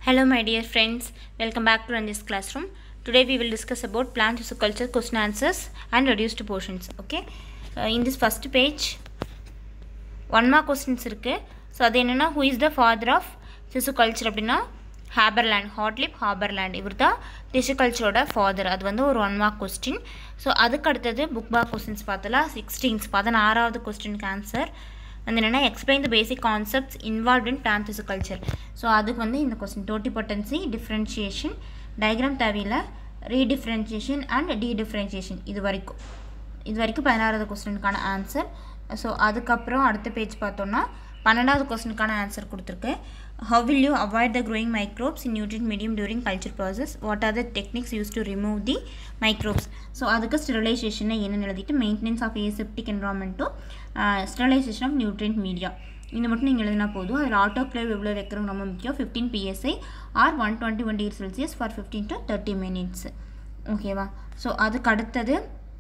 Hello my dear friends, welcome back to Ranjit's classroom. Today we will discuss about plant tissue culture question answers and reduced portions. Okay, uh, in this first page, one mark questions இருக்குது so அது என்னென்னா who is the father of tissue culture அப்படின்னா Haberlandt Gottlieb Haberlandt இவர் தான் திசு கல்ச்சரோட father அது வந்து ஒரு ஒன் மார்க் கொஸ்டின் ஸோ அதுக்கு அடுத்தது புக் பாக் கொஸ்டின்ஸ் பார்த்தலாம் சிக்ஸ்டீன்ஸ் பதினாறாவது கொஸ்டினுக்கு ஆன்சர் வந்து என்னென்னா explain the basic concepts involve in plant tissue culture so அதுக்கு வந்து இந்த கொஸ்டின் டோட்டிபொட்டன்சி டிஃப்ரென்ஷியேஷன் டயக்ராம் தேவையில் ரீடிஃப்ரென்ஷியேஷன் அண்ட் டீடிஃப்ரென்ஷியேஷன் இது வரைக்கும் இது வரைக்கும் பதினாறாவது கொஸ்டினுக்கான ஆன்சர் ஸோ அதுக்கப்புறம் அடுத்த பேஜ் பார்த்தோன்னா பன்னெண்டாவது கொஸ்டினுக்கான ஆன்சர் கொடுத்துருக்கு how will you avoid the growing microbes in nutrient medium during culture process what are the techniques use to remove the microbes so அதுக்கு ஸ்டெரிலைசேஷனை என்னென்னு எழுதிட்டு மெயின்டெனன்ஸ் ஆஃப் ஏசெப்டிக் என்வரான்மெண்ட்டும் ஸ்டெரிலைசேஷன் ஆஃப் நியூட்ரியன்ட் மீடியா இது மட்டும் நீங்கள் எழுதினா போதும் அதில் ஆட்டோக்ளேவ் எவ்வளோ வைக்கிறோம் ரொம்ப முக்கியம் fifteen PSI or one twenty one degree Celsius for fifteen to thirty minutes ஓகேவா ஸோ அதுக்கு அடுத்தது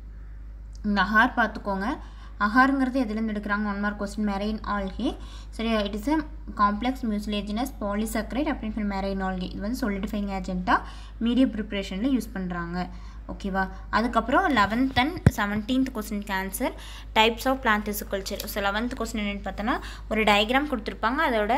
இந்த அஹார் பார்த்துக்கோங்க அஹாருங்கிறது எதுலேருந்து எடுக்கிறாங்க one mark question marine algae சரி it is a complex mucilaginous polysaccharide அப்படின்னு சொல்லி மெரைன் ஆல்கே இது வந்து சொலிடிஃபைங் ஏஜென்ட்டாக மீடியா ப்ரிப்ரேஷனில் யூஸ் பண்ணுறாங்க ஓகேவா அதுக்கப்புறம் லெவன்த் அண்ட் செவன்டீன்த் கொஸ்டினுக்கு answer types of plant culture so eleventh question என்னென்னு பார்த்தோன்னா ஒரு டயக்ராம் கொடுத்துருப்பாங்க அதோட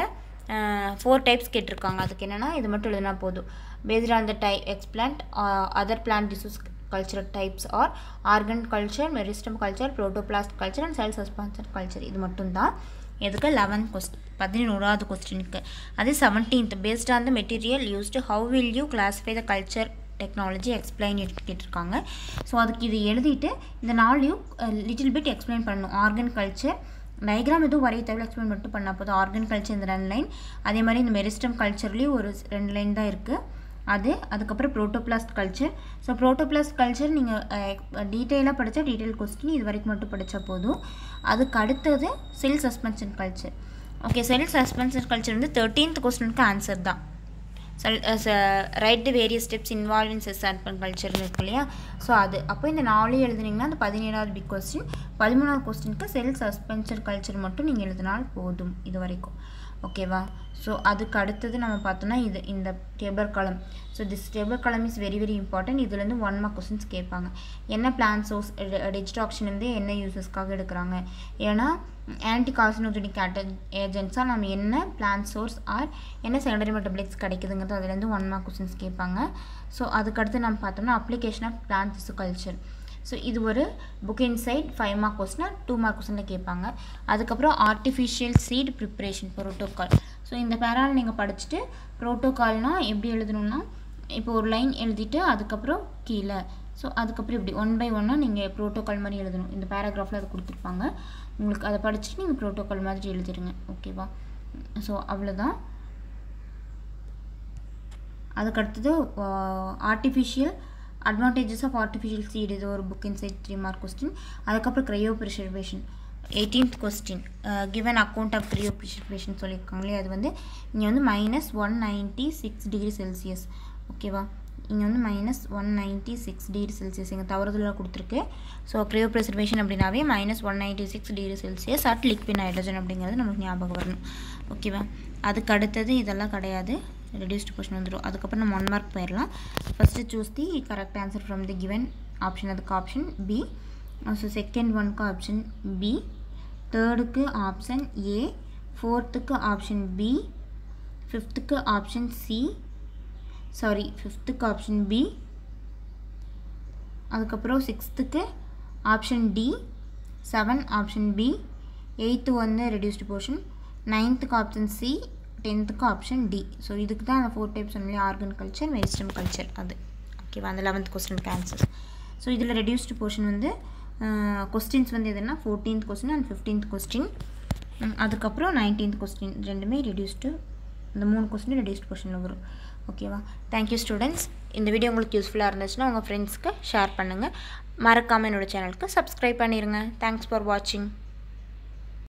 ஃபோர் டைப்ஸ் கேட்டிருக்காங்க அதுக்கு என்னென்னா இது மட்டும் எழுதினா போதும் based on the type explant other plant tissues cultural types or organ culture, meristem culture, protoplast culture and cell suspension culture இது மட்டும்தான் எதுக்கு லெவன்த் கொஸ்டின் பதினோராவது கொஸ்டினுக்கு அதே seventeenth based on the material used how will you classify the culture technology explain கேட்டிருக்காங்க ஸோ அதுக்கு இது எழுதிட்டு இந்த நாளையும் லிட்டில் பிட் எக்ஸ்பிளைன் பண்ணணும் ஆர்கன் கல்ச்சர் டயக்ராம் எதுவும் வரைய தேவை எக்ஸ்பிளைன் மட்டும் பண்ணால் போதும் ஆர்கன் கல்ச்சர் இந்த ரெண்டு லைன் அதே மாதிரி இந்த மெரிஸ்டம் கல்ச்சர்லேயும் ஒரு ரெண்டு லைன் தான் இருக்குது அது அதுக்கப்புறம் protoplast culture so protoplast culture நீங்கள் டீட்டெயிலாக படித்தா டீட்டெயில் கொஸ்டின் இது வரைக்கும் மட்டும் படித்தா போதும் அதுக்கு அடுத்தது cell suspension culture okay cell suspension culture வந்து தேர்ட்டீன்த் கொஸ்டினுக்கு ஆன்சர் தான் cell write the various steps involve in cell suspension கல்ச்சர்னு இருக்கு இல்லையா ஸோ அது அப்போ இந்த நாலு எழுதுனீங்கன்னா அந்த பதினேழாவது பிக் கொஸ்டின் பதிமூணாவது கொஸ்டினுக்கு செல் சஸ்பென்ஷன் கல்ச்சர் மட்டும் நீங்கள் எழுதினால் போதும் இது வரைக்கும் ஓகேவா ஸோ அதுக்கு அடுத்தது நம்ம பார்த்தோன்னா இது இந்த table column so this table column is very very important இதுலேருந்து ஒன் மார்க் கொஸ்டின்ஸ் கேட்பாங்க என்ன பிளான் சோர்ஸ் டிஜிடாக்ஷன் வந்து என்ன யூசஸ்க்காக எடுக்கிறாங்க ஏன்னா ஆன்டி கார்சினோஜெனிக் ஏஜென்ட்ஸாக நம்ம என்ன பிளான் சோர்ஸ் ஆர் என்ன செகண்டரி மெட்டபிளிக்ஸ் கிடைக்குதுங்கிறது அதுலேருந்து ஒன் மார்க் கொஸ்டின்ஸ் கேட்பாங்க ஸோ அதுக்கடுத்து நம்ம பார்த்தோம்னா application of plant tissue culture so இது ஒரு book inside five mark question two mark கொஸ்டினில் கேட்பாங்க அதுக்கப்புறம் artificial seed preparation protocol so இந்த பேரால் நீங்கள் படிச்சுட்டு ப்ரோட்டோகால்னால் எப்படி எழுதணும்னா இப்போ ஒரு லைன் எழுதிட்டு அதுக்கப்புறம் கீழே ஸோ அதுக்கப்புறம் இப்படி ஒன் பை ஒன்னாக நீங்கள் ப்ரோட்டோகால் மாதிரி எழுதணும் இந்த பேராகிராஃபில் அது கொடுத்துருப்பாங்க உங்களுக்கு அதை படிச்சுட்டு நீங்கள் ப்ரோட்டோகால் மாதிரி எழுதிடுங்க ஓகேவா ஸோ அவ்வளோதான் அதுக்கடுத்தது artificial advantages of artificial seed இது ஒரு book inside three mark question அதுக்கப்புறம் cryopreservation eighteenth question given account of cryopreservation சொல்லியிருக்காங்களே அது வந்து இங்கே வந்து minus one ninety six degree Celsius ஓகேவா இங்கே வந்து minus one ninety six degree Celsius இங்கே தவறுதலாக கொடுத்துருக்கு ஸோ க்ரையோ ப்ரிசர்வேஷன் அப்படின்னாவே minus one ninety six degree Celsius at liquid hydrogen அப்படிங்கிறது நமக்கு ஞாபகம் வரணும் ஓகேவா அதுக்கு அடுத்தது இதெல்லாம் கிடையாது ரெடியூஸ்டு கொஷின் வந்துடும் அதுக்கப்புறம் நம்ம ஒன் மார்க் போயிடலாம் first choose the correct answer from the given option அதுக்கு ஆப்ஷன் பி ஸோ செகண்ட் ஒனுக்கு ஆப்ஷன் பி தேர்டுக்கு ஆப்ஷன் ஏ ஃபோர்த்துக்கு ஆப்ஷன் பி ஃபிஃப்த்துக்கு ஆப்ஷன் சி சாரி ஃபிஃப்த்துக்கு ஆப்ஷன் பி அதுக்கப்புறம் சிக்ஸ்த்துக்கு option D seven option B eighth வந்து ரெடியூஸ்டு போர்ஷன் நைன்த்துக்கு ஆப்ஷன் சி டென்த்துக்கு ஆப்ஷன் டி ஸோ இதுக்கு தான் அந்த ஃபோர் டைப்ஸ் சொன்னாலே ஆர்கன் கல்ச்சர் வெஸ்டர்ன் கல்ச்சர் அது ஓகேவா அந்த லெவன்த் கொஸ்டினுக்கு ஆன்சர் ஸோ இதில் ரெடியூஸ்டு போர்ஷன் வந்து கொஸ்டின்ஸ் வந்து எதுனா fourteenth question and fifteenth question அதுக்கப்புறம் நைன்டீன்த் கொஸ்டின் ரெண்டுமே ரெடியூஸ்டு இந்த மூணு கொஸ்டின் ரெடியூஸ்ட் கொஸ்டினில் வரும் ஓகேவா தேங்க்யூ ஸ்டூடெண்ட்ஸ் இந்த வீடியோ உங்களுக்கு யூஸ்ஃபுல்லாக இருந்துச்சுன்னா உங்கள் ஃப்ரெண்ட்ஸ்க்கு ஷேர் பண்ணுங்கள் மறக்காமல் என்னோடய சேனலுக்கு சப்ஸ்கிரைப் பண்ணிடுங்க தேங்க்ஸ் ஃபார் வாட்சிங்